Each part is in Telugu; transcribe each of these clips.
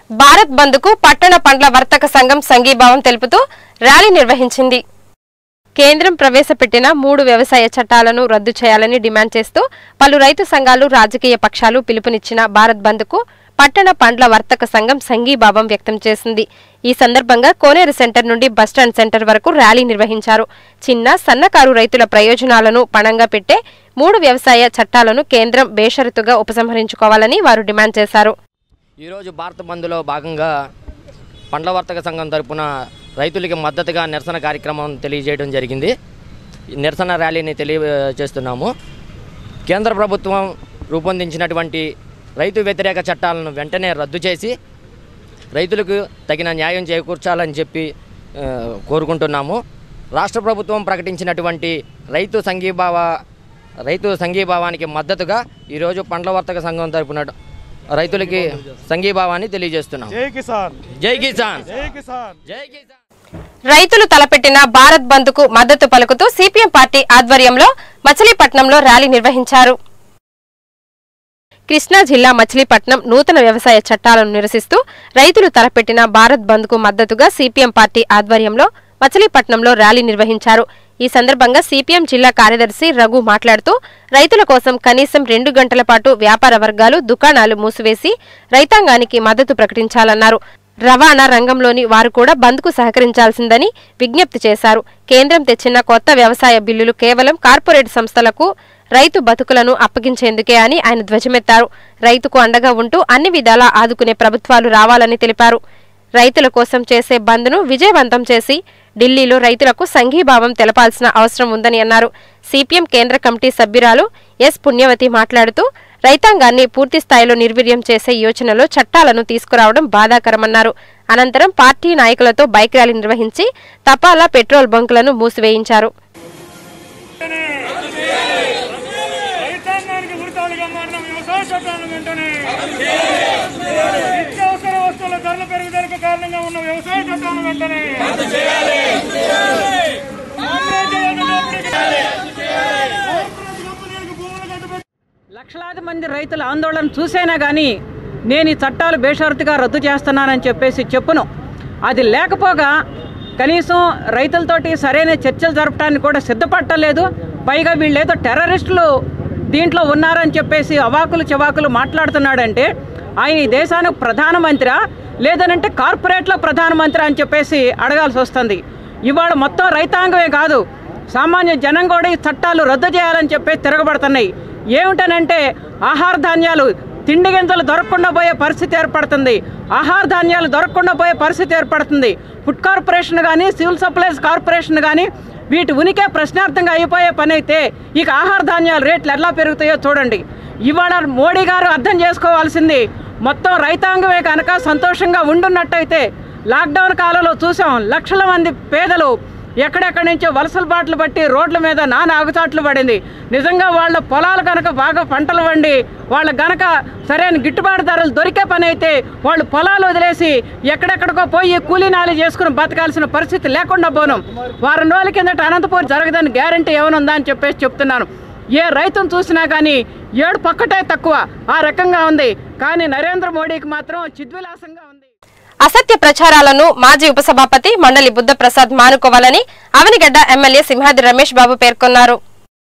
భారత్ బంద్కు పట్టణ పండ్ల వర్తక సంఘం సంఘీభావం తెలుపుతూ ర్యాలీ నిర్వహించింది కేంద్రం ప్రవేశపెట్టిన మూడు వ్యవసాయ చట్టాలను రద్దు చేయాలని డిమాండ్ చేస్తూ పలు రైతు సంఘాలు రాజకీయ పక్షాలు పిలుపునిచ్చిన భారత్ బంద్కు పట్టణ పండ్ల వర్తక సంఘం సంఘీభావం వ్యక్తం చేసింది ఈ సందర్భంగా కోనేరు సెంటర్ నుండి బస్టాండ్ సెంటర్ వరకు ర్యాలీ నిర్వహించారు చిన్న సన్నకారు రైతుల ప్రయోజనాలను పణంగా పెట్టే మూడు వ్యవసాయ చట్టాలను కేంద్రం బేషరతుగా ఉపసంహరించుకోవాలని వారు డిమాండ్ చేశారు ఈరోజు భారత బంద్లో భాగంగా పండ్ల వర్తక సంఘం తరపున రైతులకి మద్దతుగా నిరసన కార్యక్రమం తెలియజేయడం జరిగింది ఈ నిరసన ర్యాలీని తెలియజేస్తున్నాము కేంద్ర ప్రభుత్వం రూపొందించినటువంటి రైతు వ్యతిరేక చట్టాలను వెంటనే రద్దు చేసి రైతులకు తగిన న్యాయం చేకూర్చాలని చెప్పి ఆ, కోరుకుంటున్నాము రాష్ట్ర ప్రభుత్వం ప్రకటించినటువంటి రైతు సంఘీభావ రైతు సంఘీభావానికి మద్దతుగా ఈరోజు పండ్ల వర్తక సంఘం తరపున రైతులకి సంఘీభావాన్ని తెలియజేస్తున్నాం జై కిసాన్ జై కిసాన్ జై కిసాన్ జై కిసాన్ రైతులు తలపెట్టిన భారత్ బంద్ కు మద్దతు పలుకుతూ సిపిఎం పార్టీ ఆధ్వర్యంలో మచిలీపట్నంలో ర్యాలీ నిర్వహించారు కృష్ణా జిల్లా మచిలీపట్నం నూతన వ్యవసాయ చట్టాలను నిరసిస్తూ రైతులు తలపెట్టిన భారత్ బంద్ కు మద్దతుగా సిపిఎం పార్టీ ఆధ్వర్యంలో మచిలీపట్నంలో ర్యాలీ నిర్వహించారు ఈ సందర్భంగా సిపిఎం జిల్లా కార్యదర్శి రఘు మాట్లాడుతూ రైతుల కోసం కనీసం రెండు గంటల పాటు వ్యాపార వర్గాలు దుకాణాలు మూసివేసి రైతాంగానికి మద్దతు ప్రకటించాలన్నారు రవాణా రంగంలోని వారు కూడా బంద్కు సహకరించాల్సిందని విజ్ఞప్తి చేశారు కేంద్రం తెచ్చిన కొత్త వ్యవసాయ బిల్లులు కేవలం కార్పొరేట్ సంస్థలకు రైతు బతుకులను అప్పగించేందుకే అని ఆయన ధ్వజమెత్తారు రైతుకు అండగా ఉంటూ అన్ని విధాలా ఆదుకునే ప్రభుత్వాలు రావాలని తెలిపారు రైతుల కోసం చేసే బంద్ను విజయవంతం చేసి ఢిల్లీలో రైతులకు సంఘీభావం తెలపాల్సిన అవసరం ఉందని అన్నారు సిపిఎం కేంద్ర కమిటీ సభ్యురాలు ఎస్ పుణ్యవతి మాట్లాడుతూ రైతాంగాన్ని పూర్తి స్థాయిలో నిర్వీర్యం చేసే యోచనలో చట్టాలను తీసుకురావడం బాధాకరమన్నారు అనంతరం పార్టీ నాయకులతో బైక్ ర్యాలీ నిర్వహించి తపాలా పెట్రోల్ బంకులను మూసివేయించారు రైతాంగానికి ఉరితాలుగా మారిన వ్యవసాయ చట్టాలను వెంటనే నిత్యావసర వస్తువుల ధరల పెరుగుదలకు కారణంగా ఉన్న వ్యవసాయ చట్టాలను వెంటనే సామ్రాజ్యాలను లోపలికి- కార్పొరేట్ కంపెనీలకు భూములు కట్టబెట్టి లక్షలాది మంది రైతుల ఆందోళన చూసైనా కానీ నేను ఈ చట్టాలు బేషరతుగా రద్దు చేస్తున్నానని చెప్పేసి చెప్పును అది లేకపోగా కనీసం రైతులతోటి సరైన చర్చలు జరపడానికి కూడా సిద్ధపడలేదు పైగా వీళ్ళేదో టెర్రరిస్టులు దీంట్లో ఉన్నారని చెప్పేసి అవాకులు చెవాకులు మాట్లాడుతున్నాడంటే ఆయన ఈ దేశానికి ప్రధానమంత్రి లేదనంటే కార్పొరేట్లో ప్రధానమంత్రి అని చెప్పేసి అడగాల్సి వస్తుంది ఇవాళ మొత్తం రైతాంగమే కాదు సామాన్య జనం కూడా ఈ చట్టాలు రద్దు చేయాలని చెప్పి తిరగబడుతున్నాయి ఏమిటనంటే ఆహార ధాన్యాలు తిండి గింజలు దొరకకుండా పోయే పరిస్థితి ఏర్పడుతుంది ఆహార ధాన్యాలు దొరకకుండా పోయే పరిస్థితి ఏర్పడుతుంది ఫుడ్ కార్పొరేషన్ కానీ సివిల్ సప్లైస్ కార్పొరేషన్ కానీ వీటి ఉనికే ప్రశ్నార్థంగా అయిపోయే పని అయితే ఇక ఆహార ధాన్యాల రేట్లు ఎలా పెరుగుతాయో చూడండి ఇవాళ మోడీ గారు అర్థం చేసుకోవాల్సింది మొత్తం రైతాంగమే కనుక సంతోషంగా ఉండున్నట్టయితే లాక్డౌన్ కాలంలో చూసాం లక్షల మంది పేదలు ఎక్కడెక్కడి నుంచో వలసల బాటలు బట్టి రోడ్ల మీద నానా ఆగుచాట్లు పడింది నిజంగా వాళ్ళ పొలాలు కనుక బాగా పంటలు వండి వాళ్ళ గనక సరైన గిట్టుబాటు ధరలు దొరికే పని అయితే వాళ్ళు పొలాలు వదిలేసి ఎక్కడెక్కడికో పోయి కూలీనాలు చేసుకుని బతకాల్సిన పరిస్థితి లేకుండా పోను వారం రోజుల కిందట అనంతపూర్ జరగదని గ్యారంటీ ఏమనుందా అని చెప్పేసి చెప్తున్నాను ఏ రైతును చూసినా కానీ ఏడు పక్కటే తక్కువ ఆ రకంగా ఉంది కానీ నరేంద్ర మోడీకి మాత్రం చిద్విలాసంగా ఉంది అసత్య ప్రచారాలను మాజీ ఉపసభాపతి మండలి బుద్ధప్రసాద్ మానుకోవాలని అవనిగడ్డ ఎమ్మెల్యే సింహాద్రి రమేష్ బాబు పేర్కొన్నారు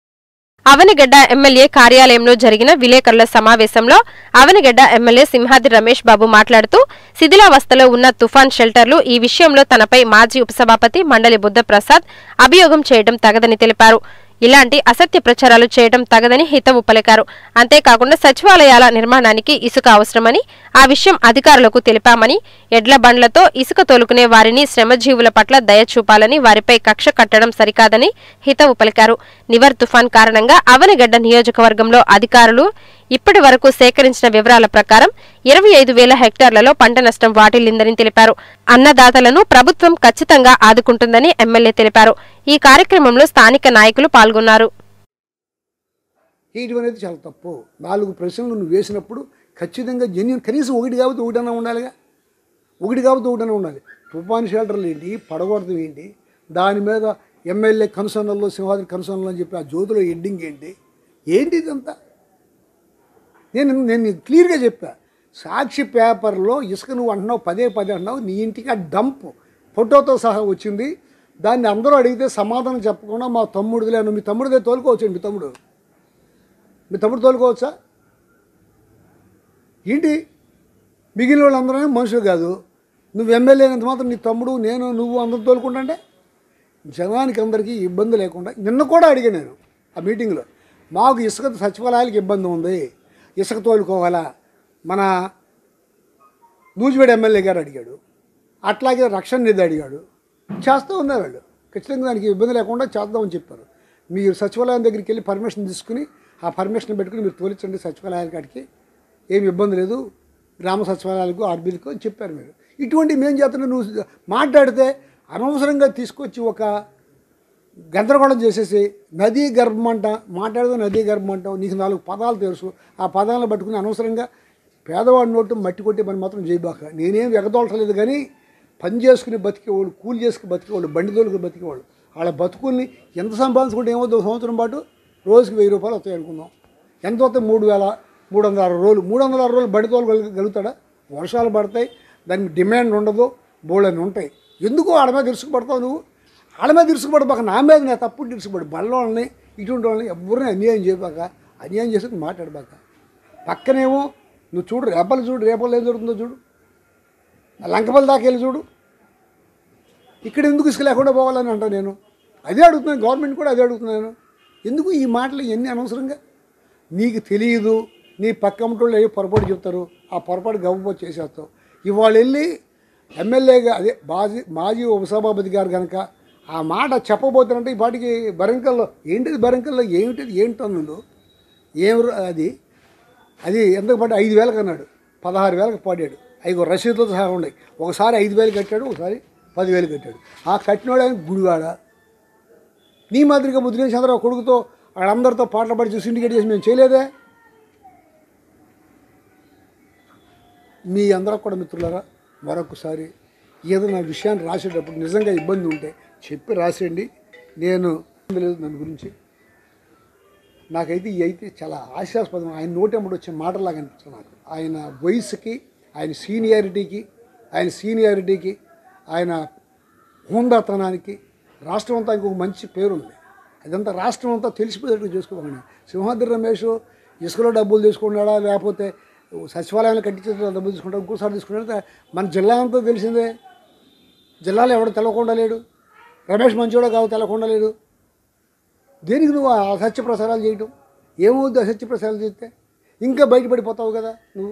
అవనిగడ్డ ఎమ్మెల్యే కార్యాలయంలో జరిగిన విలేకరుల సమావేశంలో అవనిగడ్డ ఎమ్మెల్యే సింహాద్రి రమేష్ బాబు మాట్లాడుతూ శిథిలావస్థలో ఉన్న తుఫాన్ షెల్టర్లు ఈ విషయంలో తనపై మాజీ ఉపసభాపతి మండలి బుద్ధప్రసాద్ అభియోగం చేయడం తగదని తెలిపారు ఇలాంటి అసత్య ప్రచారాలు చేయడం తగదని హితవు పలికారు అంతేకాకుండా సచివాలయాల నిర్మాణానికి ఇసుక అవసరమని ఆ విషయం అధికారులకు తెలిపామని ఎడ్ల బండ్లతో ఇసుక తోలుకునే వారిని శ్రమజీవుల పట్ల దయ చూపాలని వారిపై కక్ష కట్టడం సరికాదని హితవు పలికారు నివర్ తుఫాన్ కారణంగా అవనిగడ్డ నియోజకవర్గంలో అధికారులు ఇప్పటి వరకు సేకరించిన వివరాల ప్రకారం ఇరవై ఐదు వేల హెక్టార్లలో పంట నష్టం వాటిల్లిందని తెలిపారు అన్నదాతలను ప్రభుత్వం ఖచ్చితంగా ఆదుకుంటుందని ఎమ్మెల్యే తెలిపారు ఈ కార్యక్రమంలో స్థానిక నాయకులు పాల్గొన్నారు చేయడం అనేది చాలా తప్పు నాలుగు ప్రశ్నలు నువ్వు వేసినప్పుడు ఖచ్చితంగా జెన్యున్ కనీసం ఒకటి కాబట్టి ఒకటన్నా ఉండాలిగా ఒకటి కాబట్టి ఒకటన్నా ఉండాలి తుఫాన్ షెల్టర్లు ఏంటి పడగొడతం ఏంటి దాని మీద ఎమ్మెల్యే కన్సర్నల్లో సింహాద్రి కన్సర్నల్ అని చెప్పి ఆ జ్యోతిలో ఎడ్డింగ్ ఏంటి ఏంటి ఇదంతా నేను నేను క్లియర్గా చెప్పా సాక్షి పేపర్లో ఇసుక నువ్వు అంటున్నావు పదే పదే అంటున్నావు నీ ఇంటికి ఆ డంప్ ఫోటోతో సహా వచ్చింది దాన్ని అందరూ అడిగితే సమాధానం చెప్పకుండా మా తమ్ముడిదిలే నువ్వు మీ తమ్ముడిదే తోలుకోవచ్చు మీ తమ్ముడు మీ తమ్ముడు తోలుకోవచ్చా ఏంటి మిగిలిన వాళ్ళందరూ మనుషులు కాదు నువ్వు ఎమ్మెల్యే అయినంత మాత్రం నీ తమ్ముడు నేను నువ్వు అందరూ తోలుకుంటుంటే జనానికి అందరికీ ఇబ్బంది లేకుండా నిన్న కూడా అడిగా నేను ఆ మీటింగ్లో మాకు ఇసుక సచివాలయాలకు ఇబ్బంది ఉంది ఇసుక తోలుకోవాలా మన నూజివేడు ఎమ్మెల్యే గారు అడిగాడు అట్లాగే రక్షణ నిధి అడిగాడు చేస్తూ ఉన్నారు వాళ్ళు ఖచ్చితంగా దానికి ఇబ్బంది లేకుండా చేద్దామని చెప్పారు మీరు సచివాలయం దగ్గరికి వెళ్ళి పర్మిషన్ తీసుకుని ఆ పర్మిషన్ పెట్టుకుని మీరు తోలించండి సచివాలయాల కాడికి ఏమి ఇబ్బంది లేదు గ్రామ సచివాలయాలకు ఆర్బీలకు అని చెప్పారు మీరు ఇటువంటి మేము చేస్తున్నా నువ్వు మాట్లాడితే అనవసరంగా తీసుకొచ్చి ఒక గందరగోళం చేసేసి నదీ గర్భమంట మాట్లాడితే నదీ గర్భమంటావు నీకు నాలుగు పదాలు తెలుసు ఆ పదాలను పట్టుకుని అనవసరంగా పేదవాడి నోటు మట్టి కొట్టే పని మాత్రం చేయబాక నేనేం ఎగదోలటలేదు కానీ పని చేసుకుని బతికేవాళ్ళు కూలి చేసుకుని బతికేవాళ్ళు బండి తోలుకు బతికేవాళ్ళు వాళ్ళ బతుకుల్ని ఎంత సంపాదించుకుంటే ఏమవుతుంది సంవత్సరం పాటు రోజుకి వెయ్యి రూపాయలు వస్తాయి అనుకుందాం ఎంత వస్తాయి మూడు వేల మూడు వందల అరవై రోజులు మూడు వందల అరవై రోజులు బండి తోలుగలుగుతాడా వర్షాలు పడతాయి దానికి డిమాండ్ ఉండదు బోళ్ళని ఉంటాయి ఎందుకు వాళ్ళ మీద ఇరుసుకుపడతావు నువ్వు వాళ్ళ మీద ఇరుసుకుపడబాక నా మీద నా తప్పుడు ఇరుసుకుపడి బళ్ళోళ్ళని ఇటువంటి వాళ్ళని ఎవరిని అన్యాయం చేయబాక అన్యాయం చేసి మాట్లాడబాక పక్కనేమో నువ్వు చూడు రేపలు చూడు రేపలు ఏం జరుగుతుందో చూడు ఆ లంకపల్లి దాకా వెళ్ళి చూడు ఇక్కడ ఎందుకు ఇసుక లేకుండా పోవాలని అంటా నేను అదే అడుగుతున్నాను గవర్నమెంట్ కూడా అదే అడుగుతున్నాను ఎందుకు ఈ మాటలు ఎన్ని అనవసరంగా నీకు తెలియదు నీ పక్క అమ్మటోళ్ళు ఏ పొరపాటు చెప్తారు ఆ పొరపాటు గవ్వపోతే చేసేస్తావు ఇవాళ వెళ్ళి ఎమ్మెల్యేగా అదే మాజీ మాజీ ఉపసభాపతి గారు కనుక ఆ మాట చెప్పబోతారంటే ఈ పాటికి బరంకల్లో ఏంటిది బరంకల్లో ఏమిటిది ఏంటన్నులు ఏం రు- అది అది ఎంతకు పడ్డా ఐదు వేలకు అన్నాడు పదహారు వేలకు పడ్డాడు ఐదు రసీదులతో సహా ఉన్నాయి ఒకసారి ఐదు వేలు కట్టాడు ఒకసారి పదివేలు కట్టాడు ఆ కట్టినోడు ఆయన గుడివాడ నీ మాదిరిగా ముద్రేష్ చంద్రరావు కొడుకుతో వాళ్ళందరితో పాటలు పాడి చూసి సిండికేట్ చేసి మేము చేయలేదే మీ అందరికి కూడా మిత్రులారా మరొకసారి ఏదైనా విషయాన్ని రాసేటప్పుడు నిజంగా ఇబ్బంది ఉంటే చెప్పి రాసేయండి నేను లేదు దాని గురించి నాకైతే ఇది అయితే చాలా ఆశాస్పదం ఆయన నోటెంబడి వచ్చే మాటలాగా అనిపిస్తుంది నాకు ఆయన వయసుకి ఆయన సీనియారిటీకి ఆయన సీనియారిటీకి ఆయన హుందాతనానికి రాష్ట్రం అంతా ఇంకొక మంచి పేరుంది అదంతా రాష్ట్రం అంతా తెలిసిపోయేటట్టు చేసుకోవాలి సింహాద్రి రమేష్ ఇసుకలో డబ్బులు తీసుకున్నాడా లేకపోతే సచివాలయాలు కట్టించే డబ్బులు తీసుకుంటాడు ఇంకోసారి తీసుకున్నాడు మన జిల్లా అంతా తెలిసిందే జిల్లాలో ఎవడు తెలవకుండా లేడు రమేష్ మంచోడో కావు తెలవకుండా లేడు దేనికి నువ్వు ఆ అసత్య ప్రసారాలు చేయటం ఏమవుద్ది అసత్య ప్రసారాలు చేస్తే ఇంకా బయటపడిపోతావు కదా నువ్వు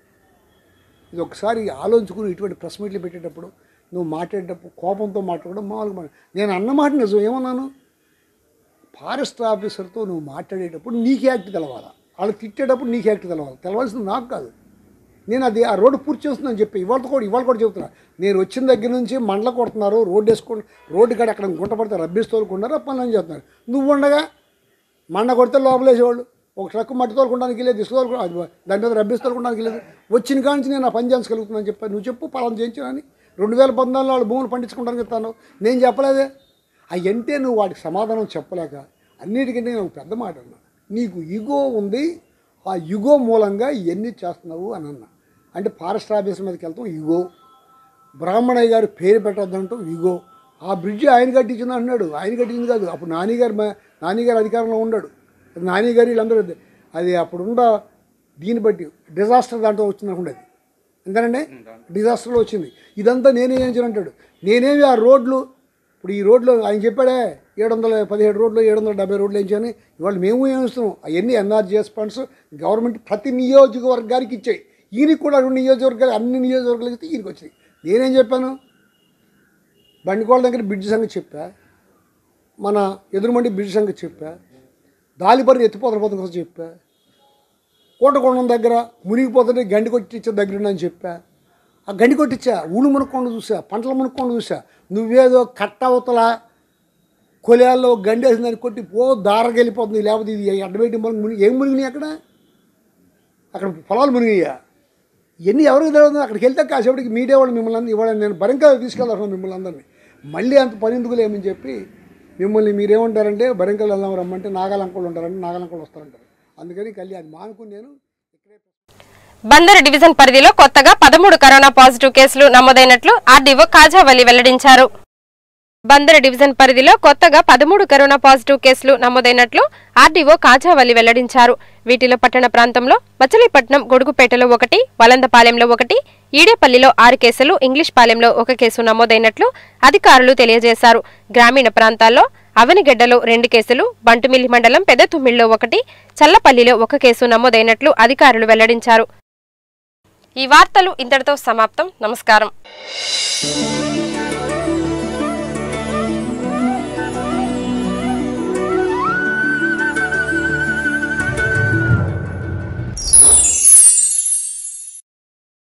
ఇది ఒకసారి ఆలోచించుకుని ఇటువంటి ప్రెస్ మీట్లు పెట్టేటప్పుడు నువ్వు మాట్లాడేటప్పుడు కోపంతో మాట్లాడడం మామూలుగా మాట నేను అన్న మాట నిజం ఏమన్నాను ఫారెస్ట్ ఆఫీసర్తో నువ్వు మాట్లాడేటప్పుడు నీకు యాక్ట్ తెలవాలా వాళ్ళు తిట్టేటప్పుడు నీకు యాక్ట్ తెలవాలి తెలవాల్సింది నాకు కాదు నేను అది ఆ రోడ్డు పూర్తి చేస్తుందని చెప్పి ఇవాళ కూడా ఇవాళ కూడా చెబుతున్నా నేను వచ్చిన దగ్గర నుంచి మండల కొడుతున్నారు రోడ్డు వేసుకొని రోడ్డు కాడ అక్కడ గుంట పడితే రబ్బీస్ తోలుకున్నారు పనులు చేస్తున్నారు నువ్వు ఉండగా మండ కొడితే లోపలేసేవాళ్ళు ఒక ట్రక్ మట్టి తోలుకోవడానికి లేదు ఇసుక తోలుకో అది దాని మీద రబ్బీస్ తోలుకోవడానికి లేదు వచ్చిన కాడి నుంచి నేను ఆ పని చేయించగలుగుతున్నాను చెప్పి నువ్వు చెప్పు పలానా చేయించానని రెండు వేల పద్నాలుగులో వాళ్ళు భూములు పండించుకోవడానికి ఇస్తాను నేను చెప్పలేదే అవంటే నువ్వు వాటికి సమాధానం చెప్పలేక అన్నిటికంటే నేను ఒక పెద్ద మాట అన్నా నీకు ఇగో ఉంది ఆ యుగో మూలంగా ఇవన్నీ చేస్తున్నావు అని అన్నా అంటే ఫారెస్ట్ ఆఫీసర్ మీదకి వెళ్తాం ఇగో బ్రాహ్మణయ్య గారు పేరు పెట్టొద్దంటూ ఇగో ఆ బ్రిడ్జి ఆయన కట్టించింది అన్నాడు ఆయన కట్టించింది కాదు అప్పుడు నానిగారు మా- నానిగారు అధికారంలో ఉన్నాడు నానిగారు వీళ్ళందరూ అది అప్పుడున్న దీన్ని బట్టి డిజాస్టర్ దాంట్లో వచ్చింది అనుకుండేది ఎందుకంటే డిజాస్టర్లో వచ్చింది ఇదంతా నేనే చేయించాను అంటాడు నేనేమి ఆ రోడ్లు ఇప్పుడు ఈ రోడ్లు ఆయన చెప్పాడే ఏడు వందల పదిహేడు రోడ్లు ఏడు వందల డెబ్బై రోడ్లు వేయించాని ఇవాళ మేము ఏమిస్తున్నాం అవన్నీ ఎన్ఆర్జీఎస్ ఫండ్స్ గవర్నమెంట్ ప్రతి నియోజకవర్గానికి ఇచ్చాయి ఈయనకి కూడా రెండు నియోజకవర్గాలు అన్ని నియోజకవర్గాలకు ఇస్తే ఈయనకి వచ్చింది నేనేం చెప్పాను బండికోళ్ళ దగ్గర బ్రిడ్జ్ సంగతి చెప్పా మన ఎదురుమండి బ్రిడ్జ్ సంగతి చెప్పా దాలిపర్రి ఎత్తిపోతల పథకం కోసం చెప్పా కోటకొండం దగ్గర మునిగిపోతుంటే గండి కొట్టించే దగ్గర అని చెప్పా ఆ గండి కొట్టించా ఊళ్ళు మునుక్ಕೊಂಡು చూసా పంటలు మునుక్ಕೊಂಡು చూసా నువ్వేదో కట్ట అవతల కొలేల్లో గండి వేసిందని కొట్టి పో దారగా వెళ్ళిపోతుంది లేకపోతే ఇది అడ్డబెట్టి మనకు మునిగి ఏం మునిగినాయి అక్కడ అక్కడ పొలాలు మునిగినాయా ఎన్ని ఎవరికి తెలియదు అక్కడికి వెళ్తే కాసేపటికి మీడియా వాళ్ళు మిమ్మల్ని అందరినీ ఇవాళ నేను బరింకా తీసుకెళ్తాను మిమ్మల్ని అందరినీ మళ్ళీ అంత పని ఎందుకు లేమని చెప్పి మిమ్మల్ని మీరేమంటారంటే బరింకలు వెళ్దాం రమ్మంటే నాగాలంకోళ్ళు ఉంటారంటే నాగాలంకోళ్ళు వస్తారంటారు అందుకని కళ్యాణ్ మానుకుని నేను ఇక్కడే బందరు డివిజన్ పరిధిలో కొత్తగా పదమూడు కరోనా పాజిటివ్ కేసులు నమోదైనట్లు ఆర్డీఓ కాజావల్లి వెల్లడించారు బందరు డివిజన్ పరిధిలో కొత్తగా పదమూడు కరోనా పాజిటివ్ కేసులు నమోదైనట్లు ఆర్డీఓ కాజావల్లి వెల్లడించారు వీటిలో పట్టణ ప్రాంతంలో మచిలీపట్నం గొడుగుపేటలో ఒకటి వలందపాలెంలో ఒకటి ఈడేపల్లిలో ఆరు కేసులు ఇంగ్లీష్ పాలెంలో ఒక కేసు నమోదైనట్లు అధికారులు తెలియజేశారు గ్రామీణ ప్రాంతాల్లో అవనిగడ్డలో రెండు కేసులు బంటుమిల్లి మండలం పెదతుమ్మిళ్లో ఒకటి చల్లపల్లిలో ఒక కేసు నమోదైనట్లు అధికారులు వెల్లడించారు ఈ వార్తలు ఇంతటితో సమాప్తం నమస్కారం